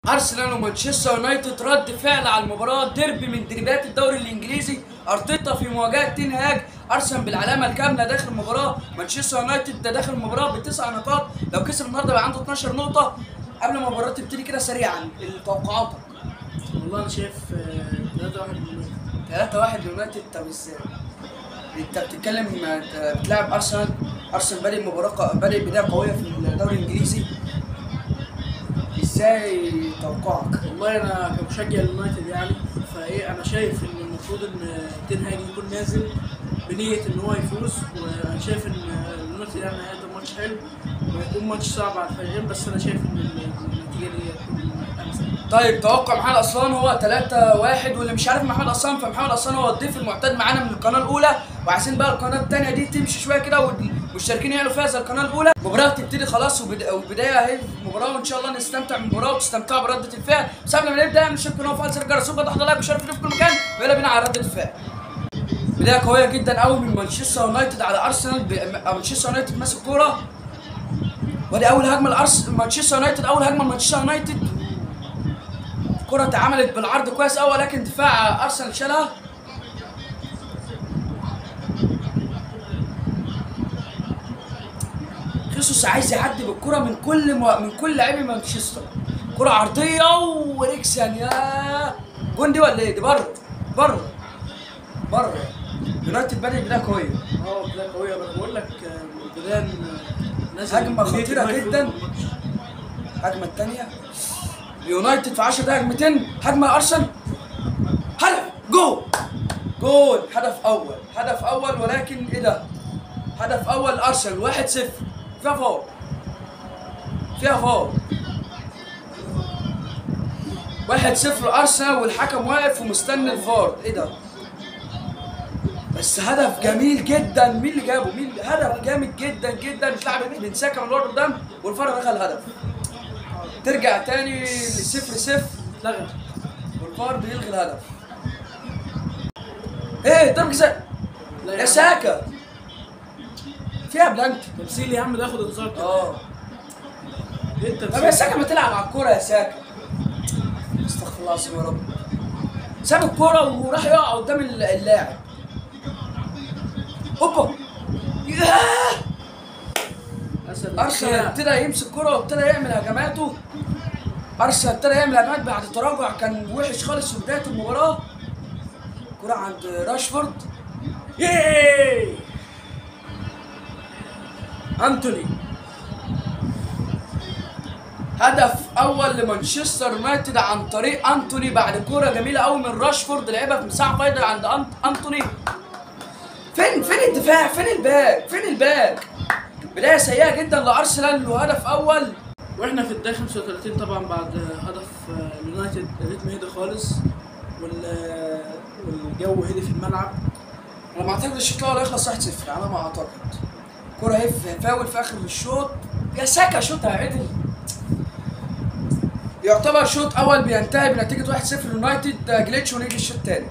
ارسنال ومانشستر يونايتد رد فعل على المباراه ديربي من دربات الدوري الانجليزي ارتيتا في مواجهه تين هاج ارسنال بالعلامه الكامله داخل المباراه مانشستر يونايتد ده داخل المباراه بتسع نقاط لو كسب النهارده بقى عنده 12 نقطه قبل ما المباراه تبتدي كده سريعا توقعاتك والله انا شايف 3 1 3 1 يونايتد طب ازاي؟ انت بتتكلم انت بتلعب ارسنال ارسنال بادئ المباراه بادئ بدايه قويه في الدوري الانجليزي ازاي توقعك؟ والله انا كمشجع اليونايتد يعني فايه انا شايف ان المفروض ان تين هاج يكون نازل بنيه ان هو يفوز وانا شايف ان اليونايتد يعني هيقدم ماتش حلو وهيكون ماتش صعب على الفريقين بس انا شايف ان النتيجه دي هتكون امثل طيب توقع محمد اصلان هو 3 1 واللي مش عارف محمد اصلان فمحمد اصلان هو الضيف المعتاد معانا من القناه الاولى وعايزين بقى القناه الثانيه دي تمشي شويه كده والمشتركين يعلوا فيها زي القناه الاولى المباراه تبتدي خلاص وبد- والبدايه اهي المباراه وان شاء الله نستمتع بالمباراه وتستمتعوا برده الفعل بس قبل ما نبدا اعمل شير قناه وفعل زر الجرس وضغط لايك وشارك في كل مكان ويلا بينا على رده الفعل بدايه قويه جدا قوي من مانشستر يونايتد على ارسنال ب- مانشستر يونايتد ماسك كوره ودي اول هجمه لارس مانشستر يونايتد اول هجمه لمانشستر يونايتد الكرة اتعملت بالعرض كويس قوي ولكن دفاع ارسنال شالها خيسوس عايز يعدي بالكرة من كل مو... من كل لاعبي مانشستر كرة عرضية وريكسيان يا جون دي ولا ايه دي بره بره بره يونايتد بدأ بداية قوية اه بدايه قويه انا بقول لك بدايه نازل هجمة بنية خطيرة إن هو يفوز جداً. بالماتش. الهجمة الثانية اليونايتد في 10 دقايق هجمتين هجمة ارسنال هدف جول جول هدف اول هدف اول ولكن ايه ده؟ هدف اول ارسنال 1-0 فيها فاول فيها فاول 1-0 ارسنال والحكم واقف ومستني الفار ايه ده؟ بس هدف جميل جدا مين اللي جابه؟ مين اللي- هدف جامد جدا جدا اتلعبت من ساكا من ورا قدام والفار دخل هدف ترجع تاني لصفر صفر اتلغى والفار بيلغي الهدف ايه ضرب جزاء لا يا عم. ساكا فيها بلانتي تمثيل يا عم ده ياخد انذار كده اه ايه التمثيل طب يا ساكا ما تلعب على الكوره يا ساكا استغفر الله العظيم يا رب ساب الكوره وراح يقع قدام اللاعب اوبا ياه اسد ارسنال الخير. ابتدى يمسك كرة وابتدى يعمل هجماته ارسنال ابتدى يعمل هجمات بعد تراجع كان وحش خالص في بدايه المباراه كرة عند راشفورد ياي انتوني هدف اول لمانشستر يونايتد عن طريق انتوني بعد كرة جميله قوي من راشفورد لعبها في مساحه فايده عند أنت- انتوني فين فين الدفاع فين الباك فين الباك بدايه سيئه جدا لارسنال وهدف اول واحنا في الدقيقه 35 طبعا بعد هدف اليونايتد الريتم هدي خالص وال والجو هدي في الملعب انا ما اعتقدش الشوط الاول هيخلص 1-0 على ما اعتقد كرة هي في- فاول في اخر الشوط يا ساكا شوطها عدل يعتبر شوط اول بينتهي بنتيجة 1-0 يونايتد ده جليتش ونيجي الشوط الثاني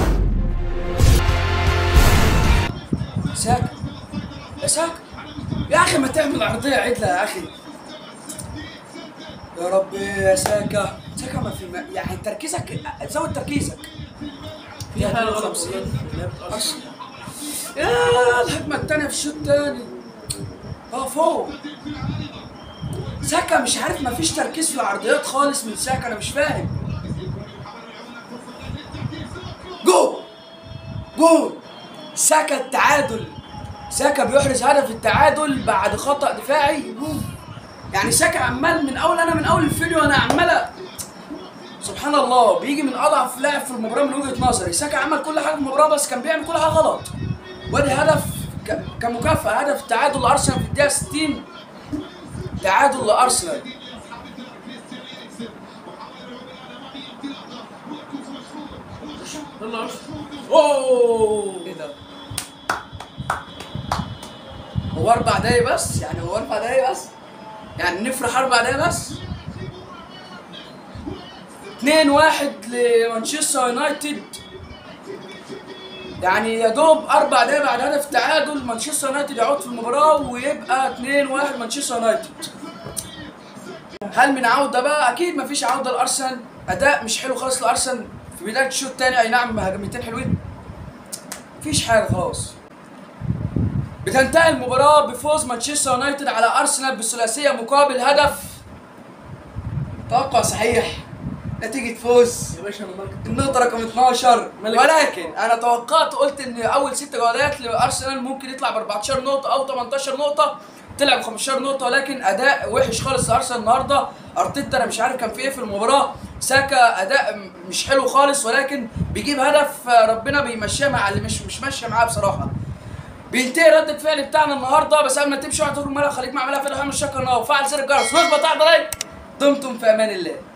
ساكا يا ساكا يا اخي ما تعمل عرضية عدلة يا اخي يا ربي يا ساكا ساكا ما في ما يعني تركيزك زود تركيزك في حاجه غلط 52. والله في لعبه ارسنال يا الهجمة التانية في الشوط التاني اه فوق ساكا مش عارف مفيش تركيز في العرضيات خالص من ساكا انا مش فاهم جول جول ساكا التعادل ساكا بيحرز هدف التعادل بعد خطأ دفاعي يعني ساكا عمال من اول انا من اول الفيديو انا عمال سبحان الله بيجي من اضعف لاعب في المباراه من وجهه نظري ساكا عمل كل حاجه في المباراه بس كان بيعمل كل حاجه غلط وادي هدف ك- كمكافاه هدف تعادل لارسنال في الدقيقه 60 تعادل لارسنال يلا ارسنال اوه ايه ده هو اربع دقايق بس يعني هو اربع دقايق بس يعني نفرح اربع دقايق بس 2 1 لمانشستر يونايتد يعني يا دوب اربع دقايق بعد هدف تعادل مانشستر يونايتد يعود في المباراه ويبقى 2 1 مانشستر يونايتد هل من عوده بقى اكيد مفيش عوده لارسنال اداء مش حلو خالص لارسنال في بدايه الشوط الثاني اي نعم هجمتين حلوين مفيش حاجه خلاص بتنتهي المباراة بفوز مانشستر يونايتد على أرسنال بثلاثية مقابل هدف توقع صحيح نتيجة فوز يا باشا انا مالك النقطة رقم 12 ملك. ولكن أنا توقعت قلت إن أول ست جولات لأرسنال ممكن يطلع ب 14 نقطة أو 18 نقطة طلع ب 15 نقطة ولكن أداء وحش خالص لأرسنال النهاردة أرتيتا أنا مش عارف كان في إيه في المباراة ساكا أداء م- مش حلو خالص ولكن بيجيب هدف آه، ربنا بيمشيها مع اللي مش مش ماشية معاه بصراحة بينتهي رد الفعل بتاعنا النهارده بس قبل ما تمشي اوعى تقول مرة خليك مع ملف الحمد الشكر وفعل زر الجرس واخبط على لايك دمتم في امان الله